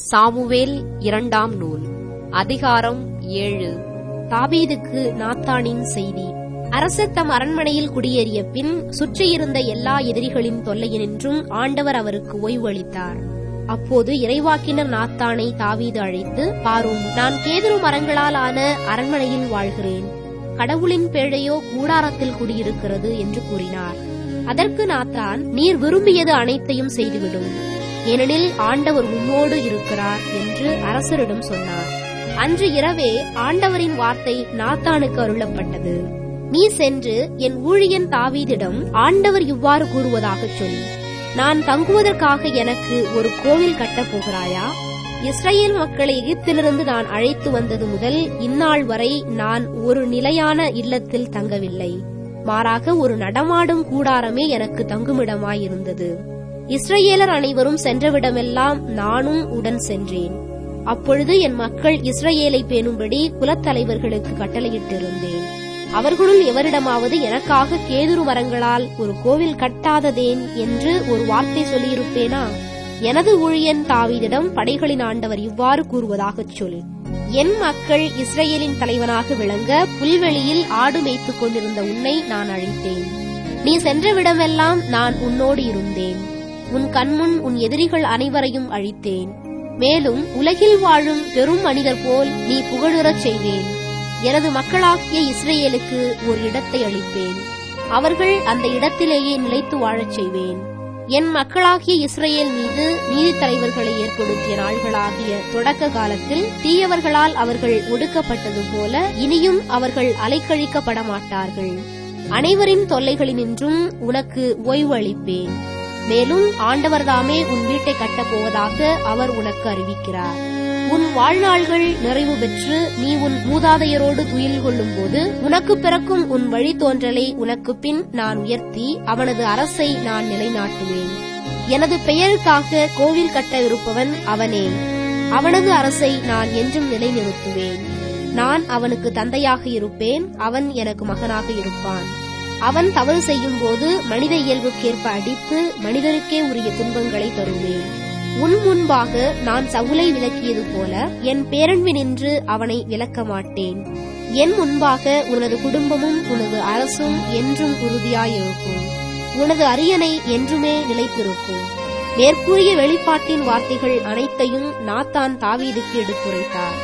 Samuel இரண்டாம் நூல் அதிகாரம் ஏழு தாவீதுக்கு நாத்தானின் செய்தி அரசர் தம் அரண்மனையில் குடியேறிய பின் சுற்றியிருந்த எல்லா எதிரிகளின் தொல்லையினின்றும் ஆண்டவர் அவருக்கு ஓய்வு அளித்தார் அப்போது இறைவாக்கினர் நாத்தானை தாவீது அழைத்து பாரும் நான் கேதுரு மரங்களால் ஆன அரண்மனையில் வாழ்கிறேன் கடவுளின் பேழையோ கூடாரத்தில் குடியிருக்கிறது என்று கூறினார் அதற்கு நாத்தான் நீர் விரும்பியது அனைத்தையும் செய்துவிடும் ஏனெனில் ஆண்டவர் உம்மோடு இருக்கிறார் என்று அரசரிடம் சொன்னார் அன்று இரவே ஆண்டவரின் வார்த்தை நாத்தானுக்கு அருளப்பட்டது நீ சென்று என் ஊழியன் தாவீதிடம் ஆண்டவர் இவ்வாறு கூறுவதாகச் சொல் நான் தங்குவதற்காக எனக்கு ஒரு கோவில் கட்டப் போகிறாயா இஸ்ரேல் மக்களை எகிப்திலிருந்து நான் அழைத்து வந்தது முதல் இந்நாள் வரை நான் ஒரு நிலையான இல்லத்தில் தங்கவில்லை மாறாக ஒரு நடமாடும் கூடாரமே எனக்கு தங்குமிடமாயிருந்தது இஸ்ரேலர் அனைவரும் சென்றவிடமெல்லாம் நானும் உடன் சென்றேன் அப்பொழுது என் மக்கள் இஸ்ரேலை பேணும்படி குலத்தலைவர்களுக்கு கட்டளையிட்டிருந்தேன் அவர்களுள் எவரிடமாவது எனக்காக கேதுரு மரங்களால் ஒரு கோவில் கட்டாததேன் என்று ஒரு வார்த்தை சொல்லியிருப்பேனா எனது ஊழியன் தாவீதிடம் படைகளின் ஆண்டவர் இவ்வாறு கூறுவதாகச் சொல் என் மக்கள் இஸ்ரேலின் தலைவனாக விளங்க புல்வெளியில் ஆடு மேய்த்துக் கொண்டிருந்த உன்னை நான் அழைத்தேன் நீ சென்றவிடமெல்லாம் நான் உன்னோடு இருந்தேன் உன் கண்முன் உன் எதிரிகள் அனைவரையும் அழித்தேன் மேலும் உலகில் வாழும் பெரும் மனிதர் போல் நீ புகழுறச் செய்வேன் எனது மக்களாகிய இஸ்ரேலுக்கு ஒரு இடத்தை அளிப்பேன் அவர்கள் அந்த இடத்திலேயே நிலைத்து வாழச் செய்வேன் என் மக்களாகிய இஸ்ரேல் மீது நீதி தலைவர்களை ஏற்படுத்திய நாள்களாகிய தொடக்க காலத்தில் தீயவர்களால் அவர்கள் ஒடுக்கப்பட்டது போல இனியும் அவர்கள் அலைக்கழிக்கப்பட மாட்டார்கள் அனைவரின் தொல்லைகளினின்றும் உனக்கு ஓய்வு அளிப்பேன் மேலும் ஆண்டவர்தாமே உன் வீட்டை கட்டப் போவதாக அவர் உனக்கு அறிவிக்கிறார் உன் வாழ்நாள்கள் நிறைவு பெற்று நீ உன் மூதாதையரோடு துயில் கொள்ளும் போது உனக்கு பிறக்கும் உன் வழித்தோன்றலை உனக்கு பின் நான் உயர்த்தி அவனது அரசை நான் நிலைநாட்டுவேன் எனது பெயருக்காக கோவில் கட்ட இருப்பவன் அவனே அவனது அரசை நான் என்றும் நிலைநிறுத்துவேன் நான் அவனுக்கு தந்தையாக இருப்பேன் அவன் எனக்கு மகனாக இருப்பான் அவன் தவறு செய்யும் போது மனித இயல்புக்கேற்ப அடித்து மனிதருக்கே உரிய துன்பங்களை தருவேன் உன் முன்பாக நான் சவுலை விலக்கியது போல என் பேரன்பி நின்று அவனை விலக்க மாட்டேன் என் முன்பாக உனது குடும்பமும் உனது அரசும் என்றும் உறுதியாயிருக்கும் உனது அரியணை என்றுமே நிலைத்திருக்கும் மேற்கூறிய வெளிப்பாட்டின் வார்த்தைகள் அனைத்தையும் நாத்தான் தாவீதுக்கு எடுத்துரைத்தார்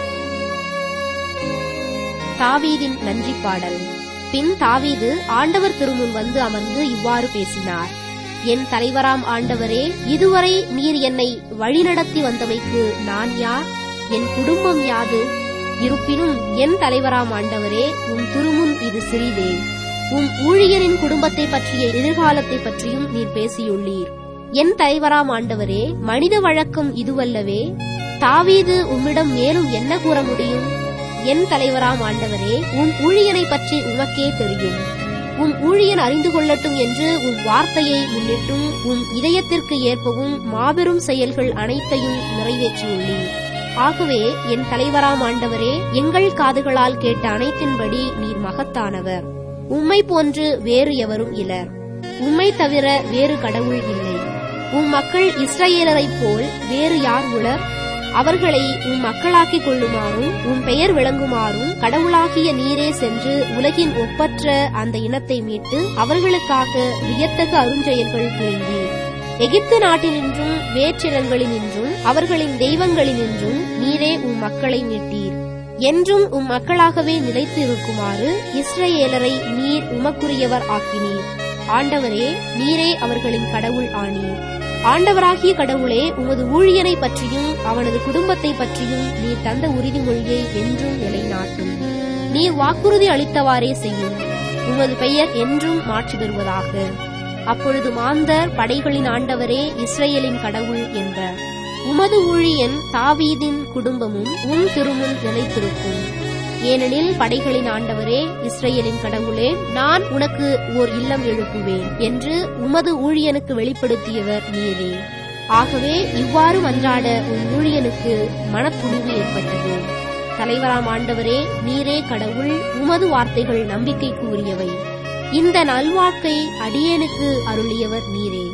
தாவீதின் நன்றி பாடல் பின் தாவீது ஆண்டவர் திருமுன் வந்து அமர்ந்து இவ்வாறு பேசினார் என் தலைவராம் ஆண்டவரே இதுவரை நீர் என்னை வழிநடத்தி வந்தமைக்கு நான் யார் என் குடும்பம் யாது இருப்பினும் என் தலைவராம் ஆண்டவரே உன் திருமுன் இது சிறிதே உம் ஊழியரின் குடும்பத்தை பற்றிய எதிர்காலத்தை பற்றியும் நீர் பேசியுள்ளீர் என் தலைவராம் ஆண்டவரே மனித வழக்கம் இதுவல்லவே தாவீது உம்மிடம் மேலும் என்ன கூற முடியும் என் தலைவராம் ஆண்டவரே உன் ஊழியனை பற்றி உமக்கே தெரியும் உன் ஊழியன் அறிந்து கொள்ளட்டும் என்று உன் வார்த்தையை முன்னிட்டும் உன் இதயத்திற்கு ஏற்பவும் மாபெரும் செயல்கள் அனைத்தையும் நிறைவேற்றியுள்ளீர் ஆகவே என் தலைவராம் ஆண்டவரே எங்கள் காதுகளால் கேட்ட அனைத்தின்படி நீர் மகத்தானவர் உம்மை போன்று வேறு எவரும் இலர் உம்மை தவிர வேறு கடவுள் இல்லை உம் மக்கள் இஸ்ரேலரைப் போல் வேறு யார் உளர் அவர்களை உன் மக்களாக்கிக் கொள்ளுமாறும் உன் பெயர் விளங்குமாறும் கடவுளாகிய நீரே சென்று உலகின் ஒப்பற்ற அந்த இனத்தை மீட்டு அவர்களுக்காக வியத்தகு அருஞ்செயல்கள் புரிந்தீர் எகிப்து நாட்டினின்றும் வேற்றினங்களினின்றும் அவர்களின் தெய்வங்களினின்றும் நீரே உம் மக்களை மீட்டீர் என்றும் உம் மக்களாகவே நிலைத்து இருக்குமாறு இஸ்ரேலரை நீர் உமக்குரியவர் ஆக்கினீர் ஆண்டவரே நீரே அவர்களின் கடவுள் ஆனீர் ஆண்டவராகிய கடவுளே உமது ஊழியனை பற்றியும் அவனது குடும்பத்தை பற்றியும் நீ தந்த உறுதிமொழியை என்றும் நிலைநாட்டும் நீ வாக்குறுதி அளித்தவாறே செய்யும் உமது பெயர் என்றும் மாற்றி பெறுவதாக அப்பொழுது மாந்தர் படைகளின் ஆண்டவரே இஸ்ரேலின் கடவுள் என்பர் உமது ஊழியன் தாவீதின் குடும்பமும் உன் திருமுன் நிலைத்திருக்கும் ஏனெனில் படைகளின் ஆண்டவரே இஸ்ரேலின் கடவுளே நான் உனக்கு ஓர் இல்லம் எழுப்புவேன் என்று உமது ஊழியனுக்கு வெளிப்படுத்தியவர் நீரே ஆகவே இவ்வாறு மன்றாட உன் ஊழியனுக்கு மனத்துணிவு ஏற்பட்டது தலைவராம் ஆண்டவரே நீரே கடவுள் உமது வார்த்தைகள் நம்பிக்கைக்கு உரியவை இந்த நல்வாக்கை அடியேனுக்கு அருளியவர் நீரே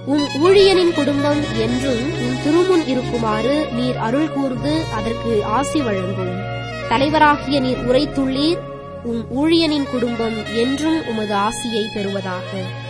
உம் ஊழியனின் குடும்பம் என்றும் உம் திருமுன் இருக்குமாறு நீர் அருள் கூர்ந்து அதற்கு ஆசி வழங்கும் தலைவராகிய நீர் உரைத்துள்ளீர் உம் ஊழியனின் குடும்பம் என்றும் உமது ஆசியை பெறுவதாக